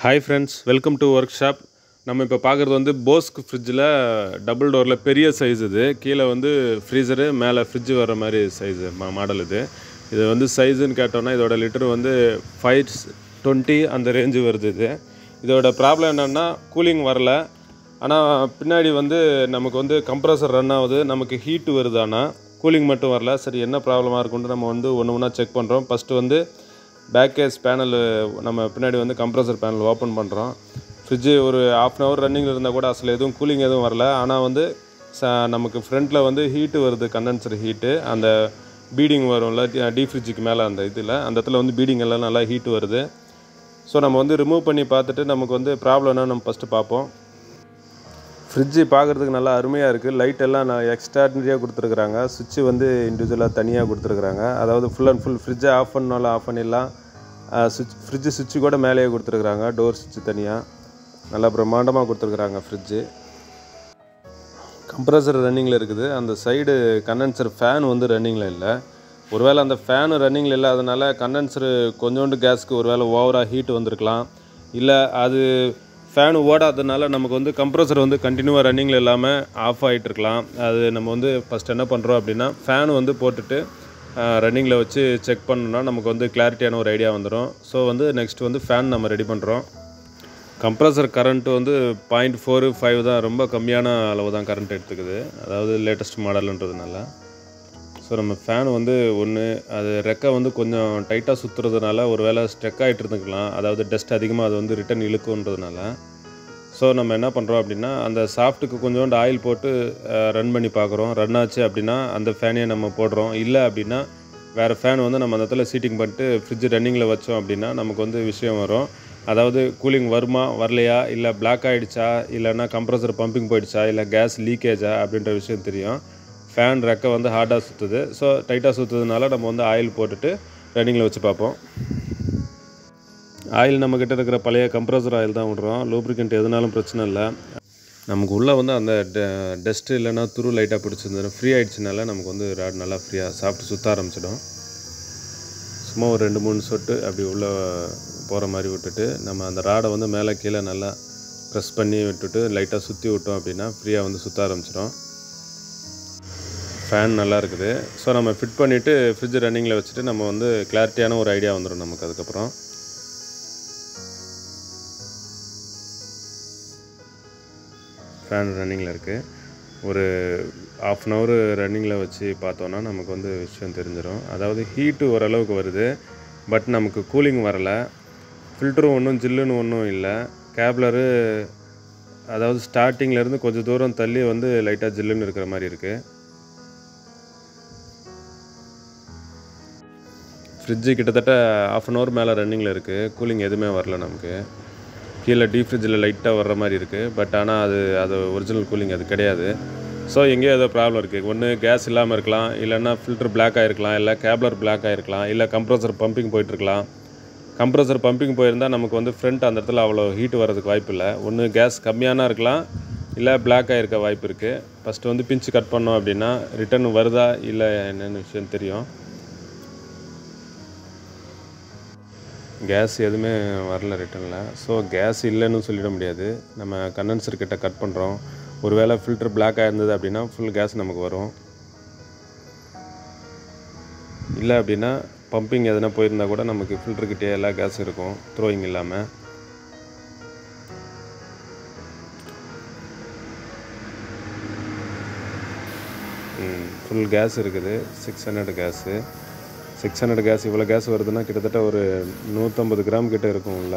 hi friends welcome to workshop நம்ம இப்போ பார்க்குறது வந்து போஸ்க் ஃப்ரிட்ஜில் டபுள் டோரில் பெரிய சைஸ் இது கீழே வந்து ஃப்ரீசரு மேலே ஃப்ரிட்ஜ் வர மாதிரி சைஸு மா மாடல் இது இது வந்து சைஸுன்னு கேட்டோன்னா இதோட லிட்டர் வந்து ஃபைவ் டுவெண்ட்டி அந்த ரேஞ்சு வருது இது இதோட ப்ராப்ளம் என்னென்னா கூலிங் வரல ஆனால் பின்னாடி வந்து நமக்கு வந்து கம்ப்ரஸர் ரன் ஆகுது நமக்கு ஹீட் வருது ஆனால் கூலிங் மட்டும் வரல சரி என்ன ப்ராப்ளமாக இருக்குன்ட்டு நம்ம வந்து ஒன்று ஒன்றா செக் பண்ணுறோம் ஃபஸ்ட்டு வந்து பேக் கேஸ் பேனல் நம்ம பின்னாடி வந்து கம்ப்ரஸர் பேனல் ஓப்பன் பண்ணுறோம் ஃப்ரிட்ஜு ஒரு ஆஃப் அன் ஹவர் ரன்னிங்கில் இருந்தால் கூட அசல் எதுவும் கூலிங் எதுவும் வரல ஆனால் வந்து ச நமக்கு ஃப்ரண்ட்டில் வந்து ஹீட்டு வருது கண்டென்சர் ஹீட்டு அந்த பீடிங் வரும்ல டீ ஃப்ரிட்ஜுக்கு மேலே அந்த இதில் அந்த இடத்துல வந்து பீடிங் எல்லாம் நல்லா ஹீட் வருது ஸோ நம்ம வந்து ரிமூவ் பண்ணி பார்த்துட்டு நமக்கு வந்து ப்ராப்ளம் என்ன நம்ம ஃபஸ்ட்டு பார்ப்போம் ஃப்ரிட்ஜு பார்க்குறதுக்கு நல்லா அருமையாக இருக்குது லைட் எல்லாம் நான் எக்ஸ்ட்ராடினரியாக கொடுத்துருக்குறாங்க சுவிட்சு வந்து இண்டிவிஜுவலாக தனியாக கொடுத்துருக்குறாங்க அதாவது ஃபுல் அண்ட் ஃபுல் ஃப்ரிட்ஜை ஆஃப் பண்ணாலும் ஆஃப் பண்ணிடலாம் சுவிட்ச் ஃப்ரிட்ஜு சுவிட்சு கூட மேலேயே கொடுத்துருக்குறாங்க டோர் சுவிட்சு தனியாக நல்லா பிரம்மாண்டமாக கொடுத்துருக்குறாங்க ஃப்ரிட்ஜு கம்ப்ரஸர் ரன்னிங்கில் இருக்குது அந்த சைடு கண்டென்சர் ஃபேன் வந்து ரன்னிங்கில் இல்லை ஒருவேளை அந்த ஃபேனு ரன்னிங்கில் இல்லாதனால கண்டென்சரு கொஞ்சோண்டு கேஸ்க்கு ஒருவேளை ஓவராக ஹீட் வந்திருக்கலாம் இல்லை அது ஃபேனு ஓடாததுனால நமக்கு வந்து கம்ப்ரஸர் வந்து கண்டினியூவாக ரன்னிங்கில் இல்லாமல் ஆஃப் ஆகிட்டு இருக்கலாம் அது நம்ம வந்து ஃபஸ்ட் என்ன பண்ணுறோம் அப்படின்னா ஃபேன் வந்து போட்டுட்டு ரன்னிங்கில் வச்சு செக் பண்ணோம்னா நமக்கு வந்து கிளாரிட்டியான ஒரு ஐடியா வந்துடும் ஸோ வந்து நெக்ஸ்ட் வந்து ஃபேன் நம்ம ரெடி பண்ணுறோம் கம்ப்ரஸர் கரண்ட்டு வந்து பாயிண்ட் ஃபோரு ஃபைவ் தான் ரொம்ப கம்மியான அளவு தான் கரண்ட் எடுத்துக்குது அதாவது லேட்டஸ்ட் மாடலுன்றதுனால ஸோ நம்ம ஃபேன் வந்து ஒன்று அது ரெக்கை வந்து கொஞ்சம் டைட்டாக சுற்றுறதுனால ஒரு வேளை ஸ்ட்ரெக் ஆகிட்டு இருந்துக்கலாம் அதாவது டஸ்ட் அதிகமாக அது வந்து ரிட்டன் இழுக்குன்றதுனால ஸோ நம்ம என்ன பண்ணுறோம் அப்படின்னா அந்த சாஃப்ட்டுக்கு கொஞ்சோண்டு ஆயில் போட்டு ரன் பண்ணி பார்க்குறோம் ரன் ஆச்சு அப்படின்னா அந்த ஃபேனையே நம்ம போடுறோம் இல்லை அப்படின்னா வேறு ஃபேன் வந்து நம்ம அந்த இடத்துல சீட்டிங் பண்ணிட்டு ஃப்ரிட்ஜ் ரன்னிங்கில் வச்சோம் அப்படின்னா நமக்கு வந்து விஷயம் வரும் அதாவது கூலிங் வருமா வரலையா இல்லை பிளாக் ஆகிடுச்சா இல்லைன்னா கம்ப்ரஸர் பம்பிங் போயிடுச்சா இல்லை கேஸ் லீக்கேஜா அப்படின்ற விஷயம் தெரியும் ஃபேன் ரெக்கை வந்து ஹார்டாக சுற்றுது ஸோ டைட்டாக சுற்றுறதுனால நம்ம வந்து ஆயில் போட்டுட்டு ரன்னிங்கில் வச்சு பார்ப்போம் ஆயில் நம்மக்கிட்ட இருக்கிற பழைய கம்ப்ரஸர் ஆயில் தான் விட்றோம் லூப்ரிகண்ட் எதுனாலும் பிரச்சனை இல்லை நமக்கு உள்ளே வந்து அந்த டஸ்ட்டு இல்லைன்னா துரு லைட்டாக பிடிச்சிருந்தது ஃப்ரீ ஆகிடுச்சினால நமக்கு வந்து ராட் நல்லா ஃப்ரீயாக சாப்பிட்டு சுற்ற ஆரம்பிச்சிடும் சும்மா ஒரு ரெண்டு மூணு சொட்டு அப்படி உள்ளே போகிற மாதிரி விட்டுட்டு நம்ம அந்த ராடை வந்து மேலே கீழே நல்லா ப்ரெஸ் பண்ணி விட்டுட்டு லைட்டாக சுற்றி விட்டோம் அப்படின்னா ஃப்ரீயாக வந்து சுற்ற ஆரம்பிச்சிடும் ஃபேன் நல்லா இருக்குது ஸோ நம்ம ஃபிட் பண்ணிவிட்டு ஃப்ரிட்ஜ் ரன்னிங்கில் வச்சுட்டு நம்ம வந்து கிளாரிட்டியான ஒரு ஐடியா வந்துடும் நமக்கு அதுக்கப்புறம் ஃபேன் ரன்னிங்கில் இருக்குது ஒரு ஆஃப் அன் ஹவர் ரன்னிங்கில் வச்சு பார்த்தோன்னா நமக்கு வந்து விஷயம் தெரிஞ்சிடும் அதாவது ஹீட்டு ஓரளவுக்கு வருது பட் நமக்கு கூலிங் வரலை ஃபில்டரும் ஒன்றும் ஜில்லுன்னு ஒன்றும் இல்லை கேப்லரு அதாவது ஸ்டார்டிங்லேருந்து கொஞ்சம் தூரம் தள்ளி வந்து லைட்டாக ஜில்லுன்னு இருக்கிற மாதிரி இருக்குது ஃப்ரிட்ஜு கிட்டத்தட்ட ஆஃப் அன் ஹவர் மேலே ரன்னிங்கில் இருக்குது கூலிங் எதுவுமே வரல நமக்கு கீழே டீப் ஃப்ரிட்ஜில் லைட்டாக வர்ற மாதிரி இருக்குது பட் ஆனால் அது அது ஒரிஜினல் கூலிங் அது கிடையாது ஸோ எங்கேயோ ஏதோ ப்ராப்ளம் இருக்குது ஒன்று கேஸ் இல்லாமல் இருக்கலாம் இல்லைன்னா ஃபில்டர் பிளாக் ஆகிருக்கலாம் இல்லை கேப்லர் பிளாக் ஆகிருக்கலாம் இல்லை கம்ப்ரஸர் பம்பிங் போயிட்டுருக்கலாம் கம்ப்ரஸர் பம்பிங் போயிருந்தால் நமக்கு வந்து ஃப்ரண்ட் அந்த இடத்துல அவ்வளோ ஹீட் வரதுக்கு வாய்ப்பு இல்லை ஒன்று கேஸ் கம்மியான இருக்கலாம் இல்லை பிளாக் ஆகிருக்க வாய்ப்பு இருக்குது ஃபஸ்ட்டு வந்து பிஞ்சு கட் பண்ணோம் அப்படின்னா ரிட்டர்ன் வருதா இல்லை என்னென்னு விஷயம் தெரியும் கேஸ் எதுவுமே வரல ரிட்டனில் ஸோ கேஸ் இல்லைன்னு சொல்லிட முடியாது நம்ம கண்டென்சர் கிட்ட கட் பண்ணுறோம் ஒருவேளை ஃபில்டர் பிளாக்காக இருந்தது அப்படின்னா ஃபுல் கேஸ் நமக்கு வரும் இல்லை அப்படின்னா பம்பிங் எதனா போயிருந்தால் கூட நமக்கு ஃபில்டர்கிட்டே எல்லா கேஸ் இருக்கும் த்ரோயிங் இல்லாமல் ஃபுல் கேஸ் இருக்குது six hundred gas six hundred gas இவ்வளோ கேஸ் வருதுன்னா கிட்டத்தட்ட ஒரு நூற்றம்பது கிராம் கிட்ட இருக்கும் உள்ள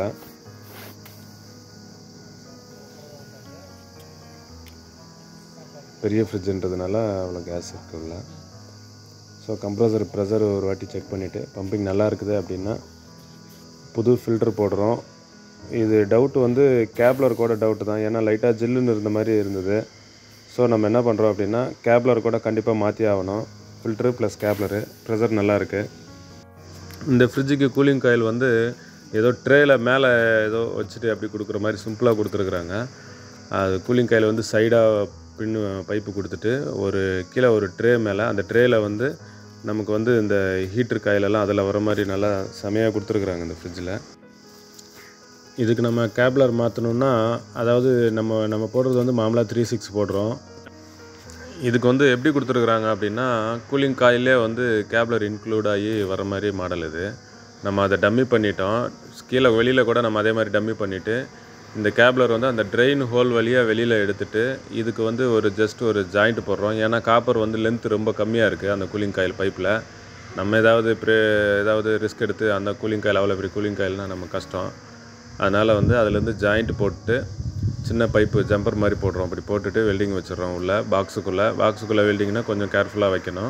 பெரிய ஃப்ரிட்ஜுன்றதுனால அவ்வளோ கேஸ் இருக்குது உள்ள ஸோ கம்ப்ரஸர் ப்ரெஷர் ஒரு வாட்டி செக் பண்ணிவிட்டு பம்பிங் நல்லா இருக்குது அப்படின்னா புது ஃபில்டர் போடுறோம் இது டவுட் வந்து கேப்லர் கூட டவுட்டு தான் ஏன்னா லைட்டாக ஜில்லுன்னு இருந்த மாதிரி இருந்தது ஸோ நம்ம என்ன பண்ணுறோம் அப்படின்னா கேப்லர் கூட கண்டிப்பாக மாற்றி ஆகணும் ஃபில்ட்ரு ப்ளஸ் கேப்லரு ப்ரெஷர் நல்லா இருக்குது இந்த ஃப்ரிட்ஜுக்கு கூலிங் காயில் வந்து ஏதோ ட்ரேயில் மேலே ஏதோ வச்சுட்டு அப்படி கொடுக்குற மாதிரி சிம்பிளாக கொடுத்துருக்குறாங்க அது கூலிங் காயில் வந்து சைடாக பின்னு பைப்பு கொடுத்துட்டு ஒரு கீழே ஒரு ட்ரே மேலே அந்த ட்ரேயில் வந்து நமக்கு வந்து இந்த ஹீட்ரு காயிலெல்லாம் அதில் வர மாதிரி நல்லா செமையாக கொடுத்துருக்குறாங்க இந்த ஃப்ரிட்ஜில் இதுக்கு நம்ம கேப்லர் மாற்றணுன்னா அதாவது நம்ம நம்ம போடுறது வந்து மாமலாக த்ரீ சிக்ஸ் போடுறோம் இதுக்கு வந்து எப்படி கொடுத்துருக்குறாங்க அப்படின்னா கூலிங் காயிலே வந்து கேப்லர் இன்க்ளூட் ஆகி வர மாதிரி மாடல் இது நம்ம அதை டம்மி பண்ணிட்டோம் கீழே வெளியில் கூட நம்ம அதே மாதிரி டம்மி பண்ணிவிட்டு இந்த கேப்லர் வந்து அந்த ட்ரெயின் ஹோல் வழியாக வெளியில் எடுத்துட்டு இதுக்கு வந்து ஒரு ஜஸ்ட் ஒரு ஜாயிண்ட் போடுறோம் ஏன்னா காப்பர் வந்து லென்த் ரொம்ப கம்மியாக இருக்குது அந்த கூலிங் காயில் பைப்பில் நம்ம ஏதாவது ப்ரே ஏதாவது ரிஸ்க் எடுத்து அந்த கூலிங் காயில் அவ்வளோ பெரிய கூலிங் காயில்னால் நம்ம கஷ்டம் அதனால் வந்து அதுலேருந்து ஜாயிண்ட் போட்டு சின்ன பைப்பு ஜம்பர் மாதிரி போடுறோம் அப்படி போட்டுட்டு வெல்டிங் வச்சிடுறோம் உள்ள பாக்ஸுக்குள்ளே பாக்ஸுக்குள்ளே வெல்டிங்னா கொஞ்சம் கேர்ஃபுல்லாக வைக்கணும்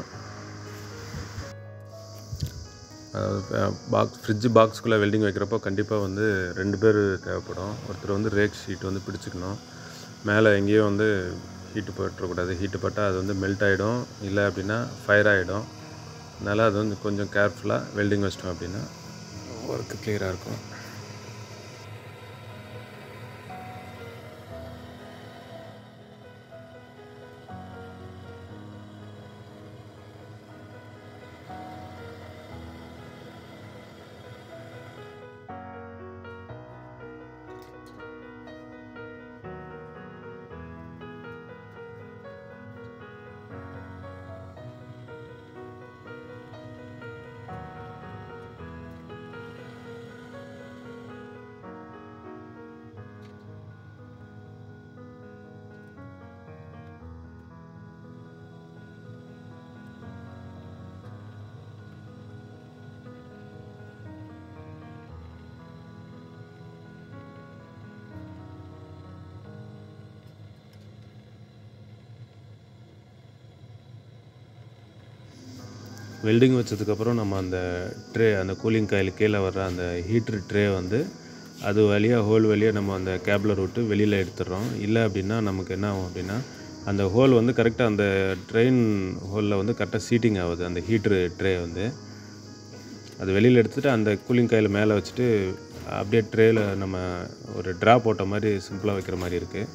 பாக்ஸ் ஃப்ரிட்ஜ் பாக்ஸுக்குள்ளே வெல்டிங் வைக்கிறப்போ கண்டிப்பாக வந்து ரெண்டு பேர் தேவைப்படும் ஒருத்தர் வந்து ரேக் ஷீட் வந்து பிடிச்சிக்கணும் மேலே எங்கேயும் வந்து ஹீட்டு பற்றக்கூடாது ஹீட்டு பட்டால் அது வந்து மெல்ட் ஆகிடும் இல்லை அப்படின்னா ஃபயர் ஆகிடும் அதனால் அது வந்து கொஞ்சம் கேர்ஃபுல்லாக வெல்டிங் வச்சிட்டோம் அப்படின்னா ஒர்க்கு கிளியராக இருக்கும் வெல்டிங் வச்சதுக்கப்புறம் நம்ம அந்த ட்ரே அந்த கூலிங் காயில் கீழே வர்ற அந்த ஹீட்ரு ட்ரே வந்து அது வழியாக ஹோல் வழியாக நம்ம அந்த கேப்லர் விட்டு வெளியில் எடுத்துடுறோம் இல்லை அப்படின்னா நமக்கு என்ன ஆகும் அப்படின்னா அந்த ஹோல் வந்து கரெக்டாக அந்த ட்ரெயின் ஹோலில் வந்து கரெக்டாக சீட்டிங் ஆகுது அந்த ஹீட்ரு ட்ரே வந்து அது வெளியில் எடுத்துகிட்டு அந்த கூலிங் காயில் மேலே வச்சுட்டு அப்படியே ட்ரேயில் நம்ம ஒரு ட்ரா போட்ட மாதிரி சிம்பிளாக வைக்கிற மாதிரி இருக்குது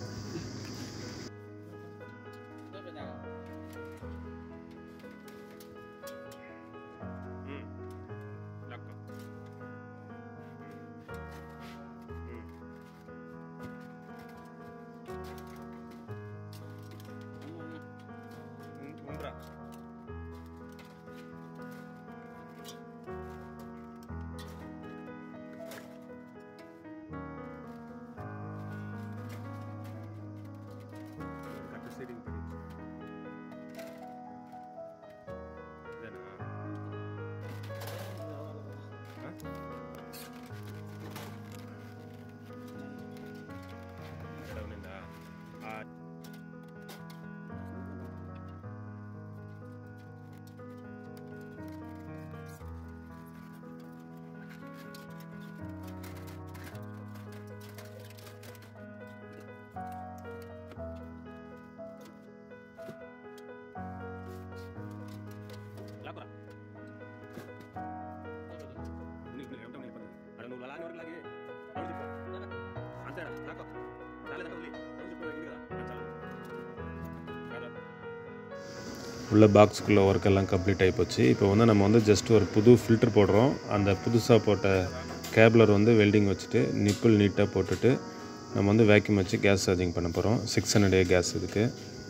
உள்ள பாக்ஸுக்குள்ளே ஒர்க் எல்லாம் கம்ப்ளீட் ஆகி போச்சு இப்போ வந்து நம்ம வந்து ஜஸ்ட் ஒரு புது ஃபில்டர் போடுறோம் அந்த புதுசாக போட்ட கேப்லர் வந்து வெல்டிங் வச்சுட்டு நிப்பிள் நீட்டாக போட்டுட்டு நம்ம வந்து வேக்யூம் வச்சு கேஸ் சார்ஜிங் பண்ண போகிறோம் சிக்ஸ் ஹண்ட்ரட் ஏ கேஸ் இதுக்கு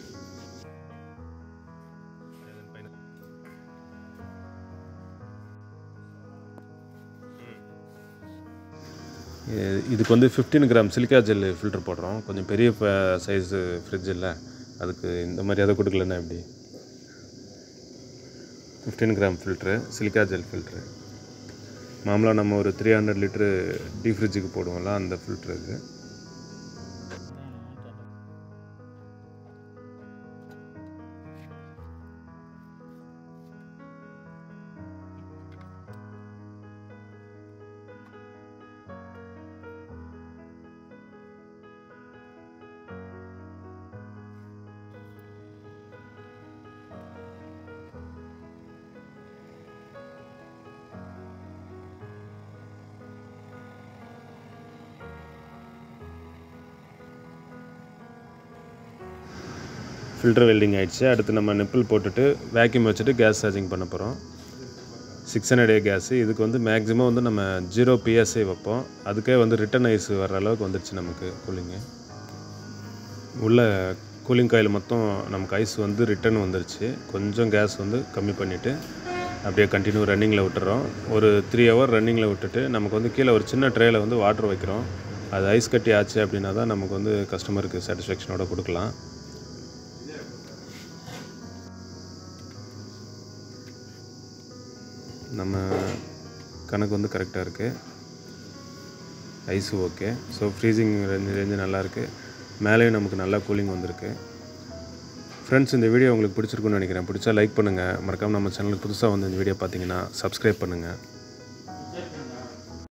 இது- இதுக்கு வந்து 15 கிராம் சிலிக்கா ஜெல் ஃபில்டர் போடுறோம் கொஞ்சம் பெரிய சைஸு ஃப்ரிட்ஜ் இல்லை அதுக்கு இந்த மாதிரி அதை கொடுக்கலன்னா எப்படி 15 gram filter silica gel filter மாமூலாக நம்ம ஒரு த்ரீ ஹண்ட்ரட் லிட்ரு டீ ஃப்ரிட்ஜுக்கு போடுவோம்ல அந்த ஃபில்ட்ரு இது ஃபில்டர் வெல்டிங் ஆயிடுச்சு அடுத்து நம்ம நிப்பிள் போட்டுட்டு வேக்யூம் வச்சுட்டு கேஸ் சார்ஜிங் பண்ண போகிறோம் சிக்ஸ் ஹண்ட்ரட் ஏ கேஸு இதுக்கு வந்து மேக்ஸிமம் வந்து நம்ம ஜீரோ பிஎஸ்ஐ வைப்போம் அதுக்கே வந்து ரிட்டன் ஐஸ் வர்ற அளவுக்கு வந்துருச்சு நமக்கு கூலிங்கு உள்ள கூலிங் காயில் மொத்தம் நமக்கு ஐஸ் வந்து ரிட்டன் வந்துருச்சு கொஞ்சம் கேஸ் வந்து கம்மி பண்ணிவிட்டு அப்படியே கண்டினியூ ரன்னிங்கில் விட்டுறோம் ஒரு த்ரீ ஹவர் ரன்னிங்கில் விட்டுட்டு நமக்கு வந்து கீழே ஒரு சின்ன ட்ரேயில் வந்து வாட்டர் வைக்கிறோம் அது ஐஸ் கட்டி ஆச்சு அப்படின்னா தான் நமக்கு வந்து கஸ்டமருக்கு சாட்டிஸ்ஃபேக்ஷனோட கொடுக்கலாம் நம்ம கணக்கு வந்து கரெக்டாக இருக்குது ice okay so freezing range range நல்லாயிருக்கு மேலேயும் நமக்கு நல்லா கூலிங் வந்திருக்கு ஃப்ரெண்ட்ஸ் இந்த வீடியோ உங்களுக்கு பிடிச்சிருக்குன்னு நினைக்கிறேன் பிடிச்சா லைக் பண்ணுங்கள் மறக்காமல் நம்ம சேனலுக்கு புதுசாக வந்து இந்த வீடியோ பார்த்தீங்கன்னா சப்ஸ்கிரைப் பண்ணுங்கள்